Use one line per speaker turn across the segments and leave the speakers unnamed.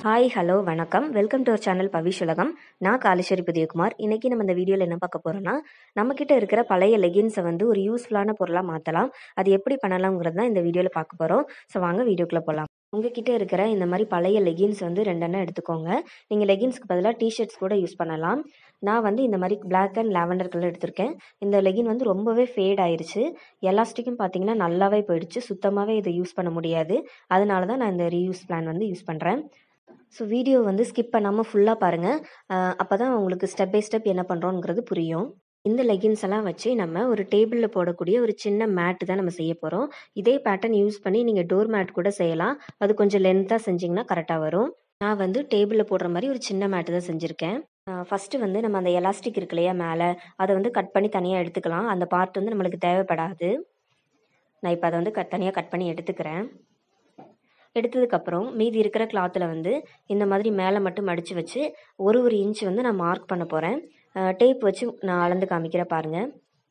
hi hello வணக்கம் welcome to our channel பவிஷ் உலகம் நான் காலேஸ்வரி புதியகுமார் இன்னைக்கு நம்ம இந்த வீடியோவில் என்ன பார்க்க போறோம்னா நம்மக்கிட்ட இருக்கிற பழைய லெகின்ஸை வந்து ஒரு யூஸ்ஃபுல்லான பொருளாக மாற்றலாம் அது எப்படி பண்ணலாம்ங்கிறது தான் இந்த வீடியோவில் பார்க்க போகிறோம் ஸோ வாங்க வீடியோக்குள்ளே போகலாம் உங்ககிட்ட இருக்கிற இந்த மாதிரி பழைய லெகின்ஸ் வந்து ரெண்டெண்ணம் எடுத்துக்கோங்க நீங்கள் லெகின்ஸ்க்கு பதிலாக டிஷர்ட்ஸ் கூட யூஸ் பண்ணலாம் நான் வந்து இந்த மாதிரி பிளாக் அண்ட் லாவெண்டர் கலர் எடுத்திருக்கேன் இந்த லெகின் வந்து ரொம்பவே ஃபேட் ஆயிருச்சு எலாஸ்டிக்கும் பார்த்தீங்கன்னா நல்லாவே போயிடுச்சு சுத்தமாகவே இதை யூஸ் பண்ண முடியாது அதனால தான் நான் இந்த ரீயூஸ் பிளான் வந்து யூஸ் பண்ணுறேன் ஸோ வீடியோ வந்து ஸ்கிப் பண்ணாமல் ஃபுல்லாக பாருங்கள் அப்போ தான் உங்களுக்கு ஸ்டெப் பை ஸ்டெப் என்ன பண்ணுறோங்கிறது புரியும் இந்த லெகின்ஸ் எல்லாம் வச்சு நம்ம ஒரு டேபிளில் போடக்கூடிய ஒரு சின்ன மேட்டு தான் நம்ம செய்ய போகிறோம் இதே பேட்டர்ன் யூஸ் பண்ணி நீங்கள் டோர் மேட் கூட செய்யலாம் அது கொஞ்சம் லென்த்தாக செஞ்சிங்கன்னா கரெக்டாக வரும் நான் வந்து டேபிளில் போடுற மாதிரி ஒரு சின்ன மேட்டு தான் செஞ்சுருக்கேன் ஃபஸ்ட்டு வந்து நம்ம அந்த எலாஸ்டிக் இருக்கு இல்லையா மேலே அதை வந்து கட் பண்ணி தனியாக எடுத்துக்கலாம் அந்த பார்ட் வந்து நம்மளுக்கு தேவைப்படாது நான் இப்போ அதை வந்து கட் தனியாக கட் பண்ணி எடுத்துக்கிறேன் எடுத்ததுக்கப்புறம் மீதி இருக்கிற கிளாத்தில் வந்து இந்த மாதிரி மேலே மட்டும் மடித்து வச்சு ஒரு ஒரு இன்ச் வந்து நான் மார்க் பண்ண போகிறேன் டேப் வச்சு நான் அளந்து காமிக்கிற பாருங்கள்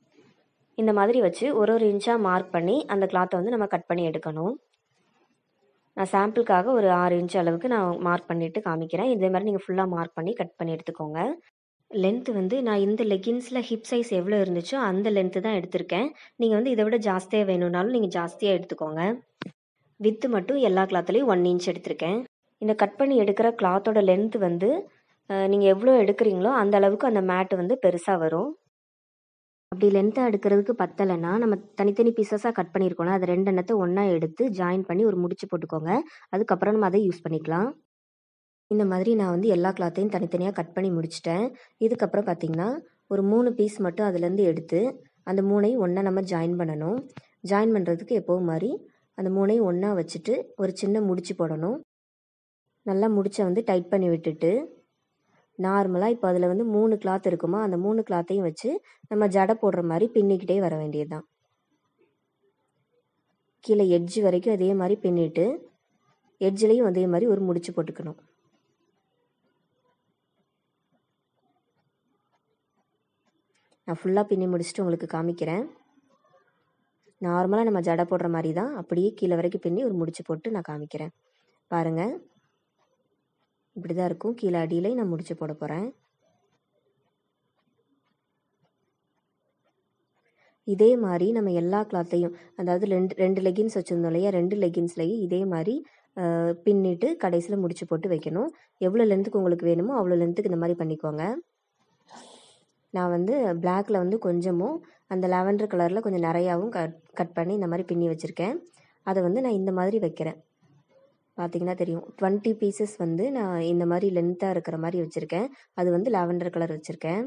இந்த மாதிரி வச்சு ஒரு ஒரு இன்ச்சாக மார்க் பண்ணி அந்த கிளாத்தை வந்து நம்ம கட் பண்ணி எடுக்கணும் நான் சாம்பிளுக்காக ஒரு ஆறு இன்ச் அளவுக்கு நான் மார்க் பண்ணிவிட்டு காமிக்கிறேன் இதே மாதிரி நீங்கள் ஃபுல்லாக மார்க் பண்ணி கட் பண்ணி எடுத்துக்கோங்க லென்த் வந்து நான் இந்த லெகின்ஸில் ஹிப் சைஸ் எவ்வளோ இருந்துச்சோ அந்த லென்த்து தான் எடுத்திருக்கேன் நீங்கள் வந்து இதை விட ஜாஸ்தியாக வேணும்னாலும் நீங்கள் ஜாஸ்தியாக எடுத்துக்கோங்க வித்து மட்டும் எல்லா கிளாத்துலேயும் ஒன் இன்ச் எடுத்திருக்கேன் இந்த கட் பண்ணி எடுக்கிற கிளாத்தோட லென்த் வந்து நீங்கள் எவ்வளோ எடுக்கிறீங்களோ அந்த அளவுக்கு அந்த மேட்டு வந்து பெருசாக வரும் அப்படி லென்த்தாக எடுக்கிறதுக்கு பத்தலைன்னா நம்ம தனித்தனி பீசஸாக கட் பண்ணியிருக்கோம்ல அது ரெண்டு எண்ணத்தை ஒன்றா எடுத்து ஜாயின் பண்ணி ஒரு முடிச்சு போட்டுக்கோங்க அதுக்கப்புறம் நம்ம அதை யூஸ் பண்ணிக்கலாம் இந்த மாதிரி நான் வந்து எல்லா கிளாத்தையும் தனித்தனியாக கட் பண்ணி முடிச்சிட்டேன் இதுக்கப்புறம் பார்த்தீங்கன்னா ஒரு மூணு பீஸ் மட்டும் அதுலேருந்து எடுத்து அந்த மூணையும் ஒன்றா நம்ம ஜாயின் பண்ணணும் ஜாயின் பண்ணுறதுக்கு எப்போவும் மாதிரி அந்த மூணையும் ஒன்றா வச்சுட்டு ஒரு சின்ன முடிச்சு போடணும் நல்லா முடிச்சை வந்து டைட் பண்ணி விட்டுட்டு நார்மலாக இப்போ அதில் வந்து மூணு கிளாத் இருக்குமா அந்த மூணு கிளாத்தையும் வச்சு நம்ம ஜடை போடுற மாதிரி பின்னிக்கிட்டே வர வேண்டியது தான் கீழே எட்ஜ் வரைக்கும் அதே மாதிரி பின்னிட்டு எட்ஜ்லேயும் அதே மாதிரி ஒரு முடிச்சு போட்டுக்கணும் நான் ஃபுல்லாக பின்னி முடிச்சுட்டு உங்களுக்கு காமிக்கிறேன் நார்மலாக நம்ம ஜடை போடுற மாதிரி தான் அப்படியே கீழே வரைக்கும் பின்னி ஒரு முடிச்சு போட்டு நான் காமிக்கிறேன் பாருங்கள் இப்படி தான் இருக்கும் கீழே அடியிலே நான் முடிச்சு போட போகிறேன் இதே மாதிரி நம்ம எல்லா கிளாத்தையும் அதாவது ரெண்டு ரெண்டு லெகின்ஸ் வச்சுருந்தோம் இல்லையா ரெண்டு லெகின்ஸ்லையும் இதே மாதிரி பின்னிட்டு கடைசியில் முடிச்சு போட்டு வைக்கணும் எவ்வளோ லென்த்துக்கு உங்களுக்கு வேணுமோ அவ்வளோ லென்த்துக்கு இந்த மாதிரி பண்ணிக்கோங்க நான் வந்து பிளாக்ல வந்து கொஞ்சமும் அந்த லாவெண்டர் கலரில் கொஞ்சம் நிறையாவும் கட் கட் பண்ணி இந்த மாதிரி பின்னி வச்சுருக்கேன் அதை வந்து நான் இந்த மாதிரி வைக்கிறேன் பார்த்தீங்கன்னா தெரியும் டுவெண்ட்டி பீசஸ் வந்து நான் இந்த மாதிரி லென்த்தாக இருக்கிற மாதிரி வச்சுருக்கேன் அது வந்து லாவெண்டர் கலர் வச்சுருக்கேன்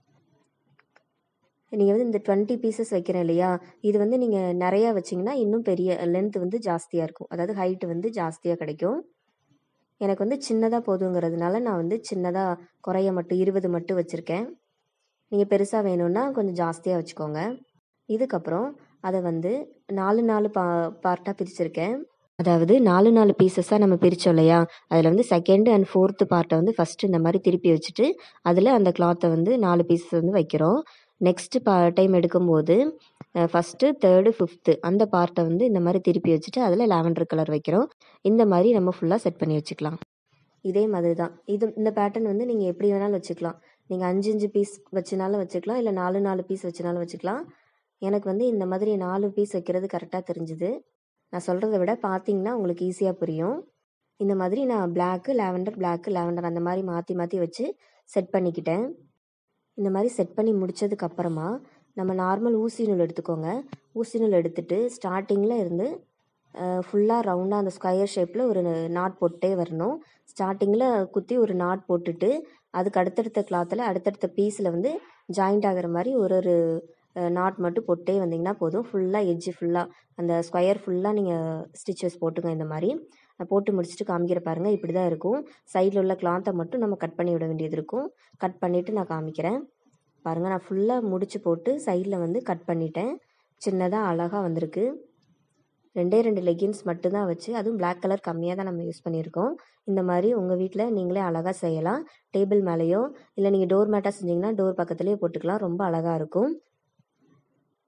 நீங்கள் வந்து இந்த டுவெண்ட்டி பீசஸ் வைக்கிறேன் இல்லையா இது வந்து நீங்கள் நிறையா வச்சிங்கன்னா இன்னும் பெரிய லென்த் வந்து ஜாஸ்தியாக இருக்கும் அதாவது ஹைட்டு வந்து ஜாஸ்தியாக கிடைக்கும் எனக்கு வந்து சின்னதாக போதுங்கிறதுனால நான் வந்து சின்னதாக குறைய மட்டும் இருபது மட்டும் வச்சுருக்கேன் நீங்கள் பெருசாக வேணும்னா கொஞ்சம் ஜாஸ்தியாக வச்சுக்கோங்க இதுக்கப்புறம் அதை வந்து நாலு நாலு பா பார்ட்டாக பிரிச்சிருக்கேன் அதாவது நாலு நாலு பீசஸாக நம்ம பிரித்தோம் இல்லையா அதில் வந்து செகண்ட் அண்ட் ஃபோர்த்து பார்ட்டை வந்து ஃபஸ்ட்டு இந்த மாதிரி திருப்பி வச்சுட்டு அதில் அந்த கிளாத்தை வந்து நாலு பீசஸ் வந்து வைக்கிறோம் நெக்ஸ்ட்டு பா டைம் எடுக்கும்போது ஃபஸ்ட்டு தேர்டு ஃபிஃப்த்து அந்த பார்ட்டை வந்து இந்த மாதிரி திருப்பி வச்சுட்டு அதில் லாவெண்டர் கலர் வைக்கிறோம் இந்த மாதிரி நம்ம ஃபுல்லாக செட் பண்ணி வச்சுக்கலாம் இதே மாதிரி தான் இது இந்த பேட்டர்ன் வந்து நீங்கள் எப்படி வேணாலும் வச்சுக்கலாம் நீங்கள் அஞ்சு அஞ்சு பீஸ் வச்சுனாலும் வச்சுக்கலாம் இல்லை நாலு நாலு பீஸ் வச்சுனாலும் வச்சுக்கலாம் எனக்கு வந்து இந்த மாதிரி நாலு பீஸ் வைக்கிறது கரெக்டாக தெரிஞ்சுது நான் சொல்கிறத விட பார்த்தீங்கன்னா உங்களுக்கு ஈஸியாக புரியும் இந்த மாதிரி நான் பிளாக்கு லாவெண்டர் பிளாக்கு லாவெண்டர் அந்த மாதிரி மாற்றி மாற்றி வச்சு செட் பண்ணிக்கிட்டேன் இந்த மாதிரி செட் பண்ணி முடித்ததுக்கு அப்புறமா நம்ம நார்மல் ஊசி நூல் எடுத்துக்கோங்க ஊசி நூல் எடுத்துட்டு ஸ்டார்டிங்கில் இருந்து ஃபுல்லாக ரவுண்டாக அந்த ஸ்கொயர் ஷேப்பில் ஒரு நாட் போட்டே வரணும் ஸ்டார்டிங்கில் குத்தி ஒரு நாட் போட்டுட்டு அதுக்கு அடுத்தடுத்த கிளாத்தில் அடுத்தடுத்த பீஸில் வந்து ஜாயிண்ட் ஆகிற மாதிரி ஒரு ஒரு நாட் மட்டும் போட்டே வந்தீங்கன்னா போதும் ஃபுல்லாக எட்ஜு ஃபுல்லாக அந்த ஸ்கொயர் ஃபுல்லாக நீங்கள் ஸ்டிச்சஸ் போட்டுங்க இந்த மாதிரி போட்டு முடிச்சுட்டு காமிக்கிற பாருங்கள் இப்படி தான் இருக்கும் சைடில் உள்ள கிளாத்தை மட்டும் நம்ம கட் பண்ணி விட வேண்டியது இருக்கும் கட் பண்ணிவிட்டு நான் காமிக்கிறேன் பாருங்கள் நான் ஃபுல்லாக முடிச்சு போட்டு சைடில் வந்து கட் பண்ணிட்டேன் சின்னதாக அழகாக வந்திருக்கு ரெண்டே ரெண்டு லெகின்ஸ் மட்டும்தான் வச்சு அதுவும் பிளாக் கலர் கம்மியாக தான் நம்ம யூஸ் பண்ணியிருக்கோம் இந்த மாதிரி உங்கள் வீட்டில் நீங்களே அழகாக செய்யலாம் டேபிள் மேலேயோ இல்லை நீங்கள் டோர் மேட்டாக செஞ்சிங்கன்னா டோர் பக்கத்துலேயே போட்டுக்கலாம் ரொம்ப அழகாக இருக்கும்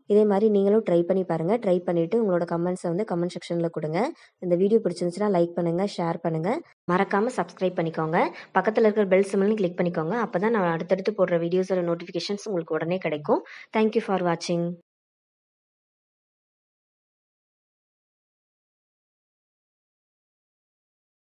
இதே மாதிரி நீங்களும் ட்ரை பண்ணி பாருங்கள் ட்ரை பண்ணிவிட்டு உங்களோட கமெண்ட்ஸை வந்து கமெண்ட் செக்ஷனில் கொடுங்க இந்த வீடியோ பிடிச்சிருந்துச்சுன்னா லைக் பண்ணுங்கள் ஷேர் பண்ணுங்கள் மறக்காமல் சப்ஸ்கிரைப் பண்ணிக்கோங்க பக்கத்தில் இருக்கிற பெல் சிம்னு கிளிக் பண்ணிக்கோங்க அப்போ தான் நான் அடுத்தடுத்து போடுற வீடியோஸோட நோட்டிஃபிகேஷன்ஸ் உங்களுக்கு உடனே கிடைக்கும் தேங்க்யூ ஃபார் வாட்சிங்